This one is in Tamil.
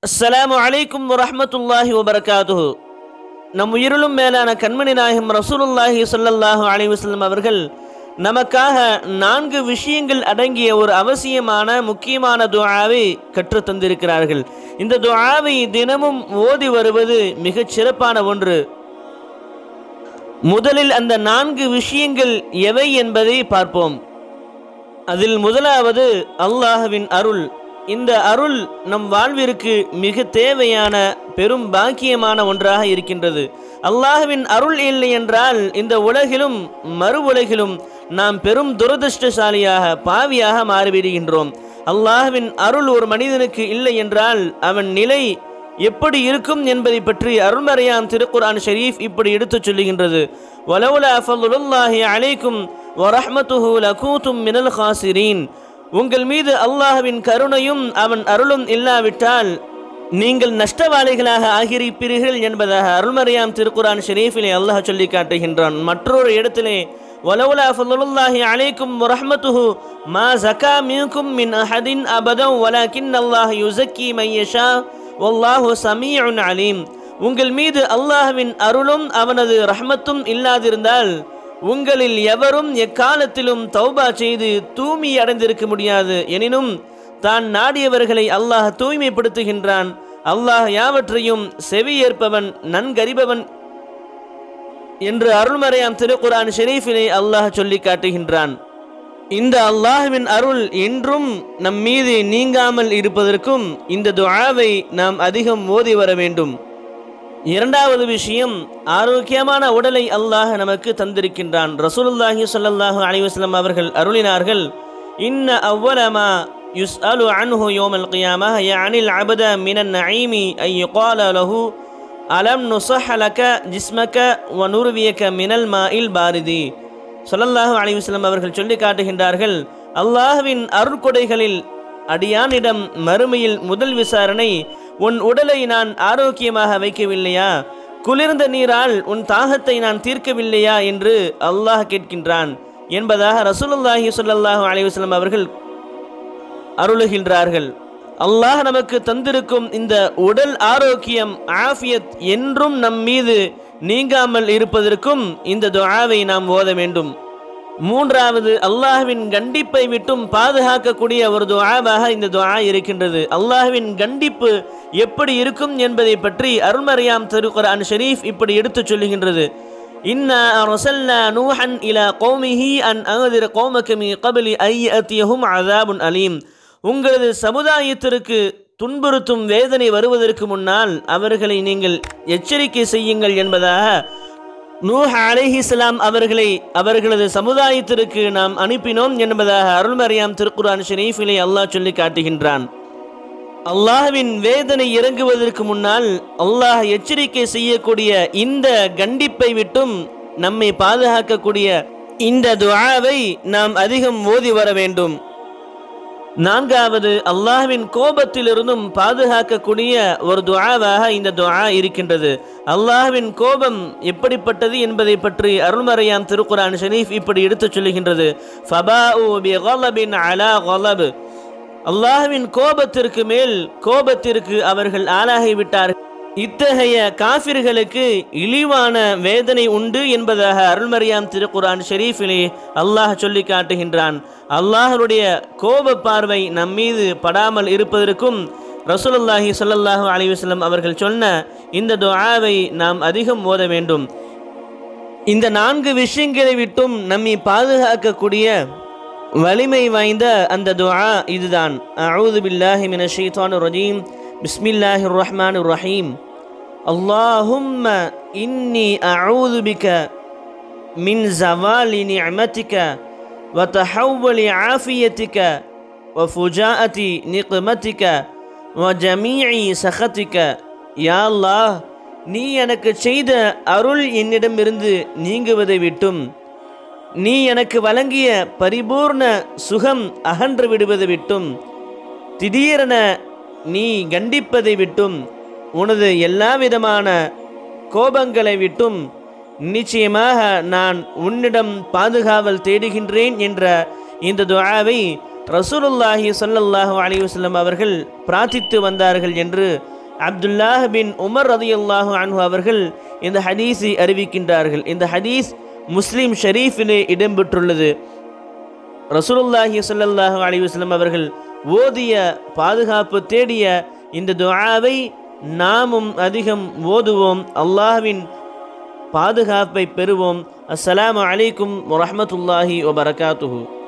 அஸ்ஸலாமு அலைக்கும் வரஹ்மத்துல்லாஹி வபரகாத்துஹு நம் உயிரிலும் மேலான கண்மணி நாயகம் ரசூலுல்லாஹி ஸல்லல்லாஹு அலைஹி வஸல்லம் அவர்கள் நமக்காக நான்கு விஷயங்கள் அடங்கிய ஒரு அவசியமான முக்கியமான துஆவை கற்றுத் தந்திருக்கிறார்கள் இந்த துஆவை தினமும் ஓதி வருவது மிகச் சிறப்பான ஒன்று முதலில் அந்த நான்கு விஷயங்கள் எவை என்பதை பார்ப்போம் அதில் முதலாவது அல்லாஹ்வின் அருள் இந்த அருள் நம் வாழ்விற்கு மிக தேவையான பெரும் பாக்கியமான ஒன்றாக இருக்கின்றது அல்லாஹ்வின் அருள் இல்லை என்றால் இந்த உலகிலும் மறு உலகிலும் நாம் பெரும் துரதிருஷ்டசாலியாக பாவியாக மாறிவிடுகின்றோம் அல்லாஹ்வின் அருள் ஒரு மனிதனுக்கு இல்லை என்றால் அவன் நிலை எப்படி இருக்கும் என்பதை பற்றி அருள்மறையாம் திருக்குர்ஆன் ஷரீஃப் இப்படி எடுத்துச் சொல்லுகின்றது வலவுலா ஃபல்லுல்லாஹி அலைக்கும் வரஹ்மத்துஹு லகூதும் மினல் காசிரீன் உங்கள் மீது அல்லாஹ்வின் கருணையும் அவன் அருளும் இல்லாவிட்டால் நீங்கள் நஷ்டவாளிகளாக ஆகியிருப்பீர்கள் என்பதாக அருள்மறையாம் திருக்குரான் ஷெரீஃபிலே அல்லாஹ் சொல்லி காட்டுகின்றான் மற்றொரு இடத்திலே வலவுலா ஃபல்லுல்லாஹி அலைக்கும் வரஹ்மத்துஹு மா ஜகா மின்கும் மின் அஹதின் அபதம் வலாக்கின் அல்லாஹ் யுஸக்கி மையஷா வல்லாஹு சமீஉன் அலீம் உங்கள் மீது அல்லாஹ்வின் அருளும் அவனது ரஹ்மத்தும் இல்லாதிருந்தால் உங்களில் எவரும் எக்காலத்திலும் தௌபா செய்து தூய்மை அடைந்திருக்க முடியாது எனினும் தான் நாடியவர்களை அல்லாஹ் தூய்மைப்படுத்துகின்றான் அல்லாஹ் யாவற்றையும் செவியேற்பவன் நன்கறிபவன் என்று அருள்மறையாம் திருக்குரான் ஷெரீஃபிலே அல்லாஹ் சொல்லி காட்டுகின்றான் இந்த அல்லாஹ்வின் அருள் என்றும் நம் மீது நீங்காமல் இருப்பதற்கும் இந்த துஆவை நாம் அதிகம் ஓதி வர வேண்டும் இரண்டாவது விஷயம் ஆரோக்கியமான உடலை அல்லாஹ் நமக்கு தந்திருக்கின்றான் ரசூலுல்லாஹி ஸல்லல்லாஹு அலைஹி வஸல்லம் அவர்கள் அருளினார்கள் இன்ன அவ்வலமா யுஸ்அலு அன்ஹு யௌமல் கியாமஹ யஅனில் அபத மினன் நஈமி ஐ யுகால லஹு அலம் நுஸஹ லக ஜிஸ்மக வ நுர்வியக மினல் மாஇல் பாரிதி ஸல்லல்லாஹு அலைஹி வஸல்லம் அவர்கள் சொல்லி காட்டுகின்றார்கள் அல்லாஹ்வின் அருட்கொடைகளில் அடியானிடம் மறுமையில் முதல் விசாரணை உன் உடலை நான் ஆரோக்கியமாக வைக்கவில்லையா குளிர்ந்த நீரால் உன் தாகத்தை நான் தீர்க்கவில்லையா என்று அல்லாஹ் கேட்கின்றான் என்பதாக ரசூலுல்லாஹி ஸல்லல்லாஹு அலைஹி வஸல்லம் அவர்கள் அருளுகின்றார்கள் அல்லாஹ் நமக்கு தந்திருக்கும் இந்த உடல் ஆரோக்கியம் ஆஃபியத் என்றும் நம் மீது நீங்காமல் இருப்பதற்கும் இந்த துஆவை நாம் ஓத வேண்டும் மூன்றாவது அல்லாஹ்வின் கண்டிப்பை விட்டும் பாதுகாக்கக்கூடிய ஒரு துஆவாக இந்த துஆ இருக்கின்றது அல்லாஹ்வின் கண்டிப்பு எப்படி இருக்கும் என்பதை பற்றி அருள்மறையாம் திருக்குர்ஆன் ஷரீஃப் இப்படி எடுத்துச் சொல்லுகின்றது இன்னா அரசல்னா நூஹன் இலா கௌமிஹி அன் அன்திர கௌமக மின் கப்லி ஐ யஅதியஹும் அஸாபுன் அலீம் உங்களது சமுதாயத்திற்கு துன்புறுத்தும் வேதனை வருவதற்கு முன்னால் அவர்களை நீங்கள் எச்சரிக்கை செய்யுங்கள் என்பதாக நூஹ் அலைஹிஸ்லாம் அவர்களை அவர்களது சமுதாயத்திற்கு நாம் அனுப்பினோம் என்பதாக அருள்மறியாம் திருக்குரான் ஷெரீஃபிலே அல்லாஹ் சொல்லி காட்டுகின்றான் அல்லாஹ்வின் வேதனை இறங்குவதற்கு முன்னால் அல்லாஹ் எச்சரிக்கை செய்யக்கூடிய இந்த கண்டிப்பை விட்டும் நம்மை பாதுகாக்கக்கூடிய இந்த துஆவை நாம் அதிகம் ஓதி வர வேண்டும் நான்காவது அல்லாஹ்வின் கோபத்திலிருந்தும் பாதுகாக்கக்கூடிய ஒரு துஆவாக இந்த துஆ இருக்கின்றது அல்லாஹ்வின் கோபம் எப்படிப்பட்டது என்பதை பற்றி அருள்மறையாம் திருக்குரான் ஷரீஃப் இப்படி எடுத்துச் சொல்லுகின்றது ஃபபாஉ பிகலபின் அலா கலப் அல்லாஹ்வின் கோபத்திற்கு மேல் கோபத்திற்கு அவர்கள் ஆளாகிவிட்டார்கள் இத்தகைய காஃபிர்களுக்கு இழிவான வேதனை உண்டு என்பதாக அருள்மறியாம் திருக்குரான் ஷெரீஃபிலே அல்லாஹ் சொல்லி காட்டுகின்றான் அல்லாஹருடைய கோப பார்வை நம் மீது படாமல் இருப்பதற்கும் ரசூலுல்லாஹி ஸல்லல்லாஹு அலைஹி வஸல்லம் அவர்கள் சொன்ன இந்த துஆவை நாம் அதிகம் ஓத வேண்டும் இந்த நான்கு விஷயங்களை விட்டும் நம்மை பாதுகாக்கக்கூடிய வலிமை வாய்ந்த அந்த துஆ இதுதான் அஊது பில்லாஹி மினஷ் ஷைத்தானிர் ரஜீம் பிஸ்மில்லாஹிர் ரஹ்மானிர் ரஹீம் اللهم إني أعوذ بك من زوال نعمتك وتحول عافيتك وفجاءة نقمتك وجميع سخطك يا الله நீ எனக்கு செய்த அருள் என்னிடமிருந்து நீங்குவதை விட்டும் நீ எனக்கு வழங்கிய பரிபூர்ண சுகம் அகன்று விடுவதை விட்டும் திடீரென நீ கண்டிப்பதை விட்டும் உனது எல்லா விதமான கோபங்களை விட்டும் நிச்சயமாக நான் உன்னிடம் பாதுகாவல் தேடுகின்றேன் என்ற இந்த துஆவை ரசூலுல்லாஹி ஸல்லல்லாஹு அலைஹி வஸல்லம் அவர்கள் பிரார்த்தித்து வந்தார்கள் என்று அப்துல்லாஹ் பின் உமர் ரதியல்லாஹு அன்ஹு அவர்கள் இந்த ஹதீஸை அறிவிக்கின்றார்கள் இந்த ஹதீஸ் முஸ்லிம் ஷரீஃபிலே இடம்பெற்றுள்ளது ரசூலுல்லாஹி ஸல்லல்லாஹு அலைஹி வஸல்லம் அவர்கள் ஓதிய பாதுகாப்பு தேடிய இந்த துஆவை நாமும் அதிகம் ஓதுவோம் அல்லாஹ்வின் பாதுகாப்பை பெறுவோம் அஸ்ஸலாமு அலைக்கும் வரஹ்மத்துல்லாஹி வபரகாத்துஹு